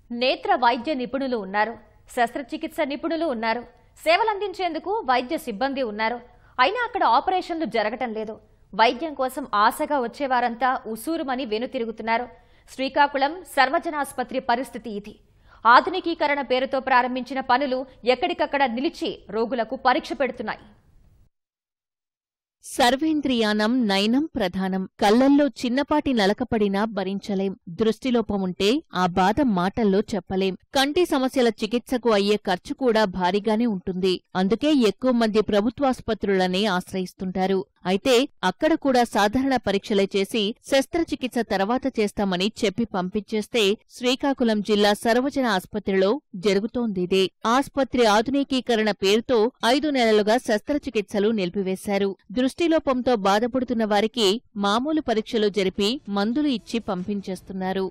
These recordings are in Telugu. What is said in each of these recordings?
నేత్ర వైద్య నిపుణులు ఉన్నారు శస్త్రచికిత్స నిపుణులు ఉన్నారు సేవలందించేందుకు వైద్య సిబ్బంది ఉన్నారు అయినా అక్కడ ఆపరేషన్లు జరగటం లేదు వైద్యం కోసం ఆశగా వచ్చేవారంతా ఉసూరుమని వెనుతిరుగుతున్నారు శ్రీకాకుళం సర్వజనాసుపత్రి పరిస్థితి ఇది ఆధునికీకరణ పేరుతో ప్రారంభించిన పనులు ఎక్కడికక్కడ నిలిచి రోగులకు పరీక్ష పెడుతున్నాయి సర్వేంద్రియానం నయనం ప్రధానం కళ్లల్లో చిన్నపాటి నలకపడినా భరించలేం దృష్టిలోపముంటే ఆ బాధ మాటల్లో చెప్పలేం కంటి సమస్యల చికిత్సకు అయ్యే ఖర్చు కూడా భారీగానే ఉంటుంది అందుకే ఎక్కువ మంది ప్రభుత్వాసుపత్రులనే ఆశ్రయిస్తుంటారు అయితే అక్కడ కూడా సాధారణ పరీక్షలే చేసి శస్త్రచికిత్స తర్వాత చేస్తామని చెప్పి పంపించేస్తే శ్రీకాకుళం జిల్లా సర్వజన ఆస్పత్రిలో జరుగుతోందిదే ఆస్పత్రి ఆధునికీకరణ పేరుతో ఐదు నెలలుగా శస్త్రచికిత్సలు నిలిపివేశారు దృష్టిలోపంతో బాధపడుతున్న వారికి మామూలు పరీక్షలు జరిపి మందులు ఇచ్చి పంపించేస్తున్నారు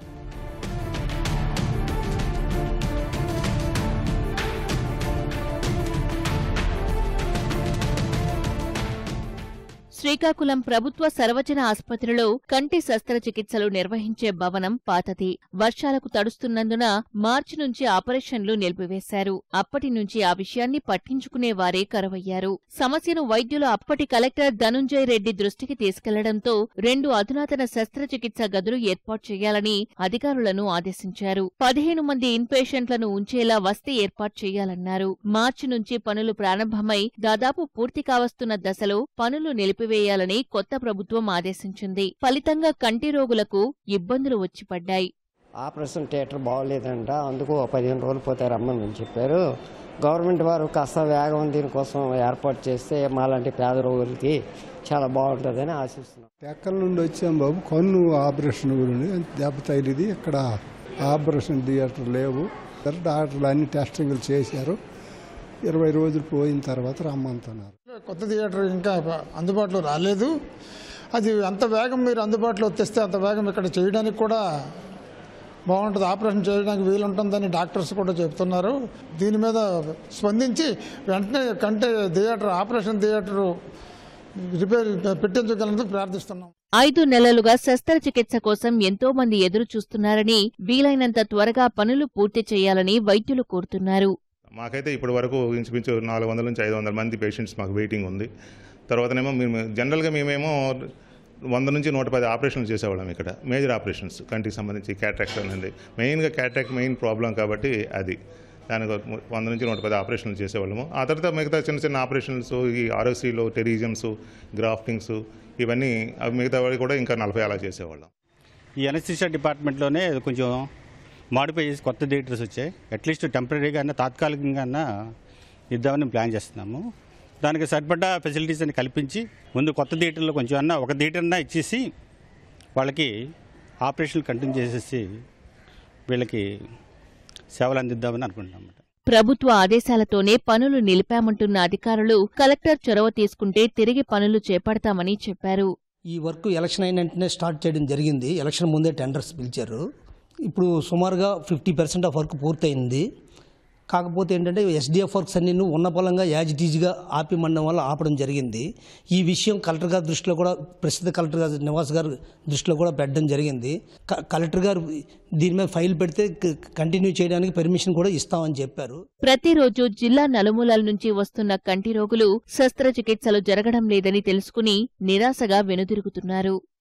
శ్రీకాకుళం ప్రభుత్వ సర్వజన ఆసుపత్రిలో కంటి శస్త్రచికిత్సలు నిర్వహించే భవనం పాతది వర్షాలకు తడుస్తున్నందున మార్చి నుంచి ఆపరేషన్లు నిలిపివేశారు అప్పటి నుంచి ఆ విషయాన్ని పట్టించుకునే వారే కరువయ్యారు సమస్యను వైద్యులు అప్పటి కలెక్టర్ ధనుంజయ్ రెడ్డి దృష్టికి తీసుకెళ్లడంతో రెండు అధునాతన శస్త్రచికిత్స గదులు ఏర్పాటు చేయాలని అధికారులను ఆదేశించారు పదిహేను మంది ఇన్పేషెంట్లను ఉంచేలా వసతి ఏర్పాటు చేయాలన్నారు మార్చి నుంచి పనులు ప్రారంభమై దాదాపు పూర్తి కావస్తున్న దశలో పనులు నిలిపివేయాలని కొత్త ప్రభుత్వం ఆదేశించింది ఫలితంగా కంటి రోగులకు ఇబ్బందులు వచ్చి పడ్డాయి ఆపరేషన్ థియేటర్ బాగోలేదంట అందుకు ఓ పదిహేను రోజులు పోతే రమ్మని చెప్పారు గవర్నమెంట్ వారు కాస్త వేగం దీనికోసం ఏర్పాటు చేస్తే మాలాంటి పేద రోగులకి చాలా బాగుంటుందని ఆశిస్తున్నాం ఎక్కల నుండి వచ్చాం బాబు కన్ను ఆపరేషన్ గురించి దెబ్బ తగిలిది ఇక్కడ ఆపరేషన్ థియేటర్ లేవు డాక్టర్లు అన్ని టెస్టింగ్లు చేశారు ఇరవై రోజులు పోయిన తర్వాత రమ్మంటున్నారు కొత్త థియేటర్ ఇంకా అందుబాటులో రాలేదు అది అంత వేగం మీరు అందుబాటులో తెస్తే అంత వేగం ఇక్కడ చేయడానికి కూడా బాగుంటుంది ఆపరేషన్ చేయడానికి వీలుంటుందని డాక్టర్స్ కూడా చెప్తున్నారు దీని మీద స్పందించి వెంటనే కంటే థియేటర్ ఆపరేషన్ థియేటర్ రిపేర్ పెట్టించగలందుకు ప్రార్థిస్తున్నాం ఐదు నెలలుగా శస్త్రచికిత్స కోసం ఎంతో మంది ఎదురు చూస్తున్నారని వీలైనంత త్వరగా పనులు పూర్తి చేయాలని వైద్యులు కోరుతున్నారు మాకైతే ఇప్పటి వరకు ఇంచుమించు నాలుగు వందల నుంచి ఐదు వందల మంది పేషెంట్స్ మాకు వెయిటింగ్ ఉంది తర్వాతనేమో మేము జనరల్గా మేమేమో వంద నుంచి నూట పది ఆపరేషన్లు చేసేవాళ్ళం ఇక్కడ మేజర్ ఆపరేషన్స్ కంటికి సంబంధించి క్యాట్రాక్ట్ అనేది మెయిన్గా క్యాట్రాక్ట్ మెయిన్ ప్రాబ్లం కాబట్టి అది దానికి ఒక వంద నుంచి నూట పది ఆపరేషన్లు చేసేవాళ్ళము ఆ తర్వాత మిగతా చిన్న చిన్న ఆపరేషన్స్ ఈ ఆర్ఓసీలో టెరిజమ్స్ గ్రాఫ్టింగ్స్ ఇవన్నీ అవి మిగతా వాడి కూడా ఇంకా నలభై అలా చేసేవాళ్ళం ఈ అనస్థిషియా డిపార్ట్మెంట్లోనే కొంచెం మాడిఫై చేసి కొత్త థియేటర్స్ వచ్చాయి అట్లీస్ట్ టెంపరీగా అయినా తాత్కాలికంగా అయినా ఇద్దామని ప్లాన్ చేస్తున్నాము దానికి సరిపడ్డ ఫెసిలిటీస్ అని కల్పించి ముందు కొత్త థియేటర్లో కొంచెం అన్నా ఒక థియేటర్నా ఇచ్చేసి వాళ్ళకి ఆపరేషన్లు కంటిన్యూ చేసేసి వీళ్ళకి సేవలు అందిద్దామని అనుకుంటున్నాం ప్రభుత్వ ఆదేశాలతోనే పనులు నిలిపామంటున్న అధికారులు కలెక్టర్ చొరవ తీసుకుంటే తిరిగి పనులు చేపడతామని చెప్పారు ఈ వర్క్ ఎలక్షన్ అయిన వెంటనే స్టార్ట్ చేయడం జరిగింది ఎలక్షన్ ముందే టెండర్స్ పిలిచారు ఇప్పుడు సుమారుగా ఫిఫ్టీ పర్సెంట్ ఆఫ్ వర్క్ పూర్తయింది కాకపోతే ఏంటంటే ఎస్డిఎఫ్ వర్క్స్ అన్ని ఉన్న పొలంగా యాజ్ ఇట్ ఈజ్గా ఆపి మండడం వల్ల ఆపడం జరిగింది ఈ విషయం కలెక్టర్ గారి దృష్టిలో కూడా ప్రస్తుత కలెక్టర్ గారు నివాస్ గారి దృష్టిలో కూడా పెట్టడం జరిగింది క- కలెక్టర్ గారు దీని మీద ఫైల్ పెడితే క- కంటిన్యూ చేయడానికి పర్మిషన్ కూడా ఇస్తామని చెప్పారు ప్రతిరోజు జిల్లా నలుమూలల నుంచి వస్తున్న కంటి రోగులు శస్త్రచికిత్సలు జరగడం లేదని తెలుసుకుని నిరాశగా వెనుదిరుగుతున్నారు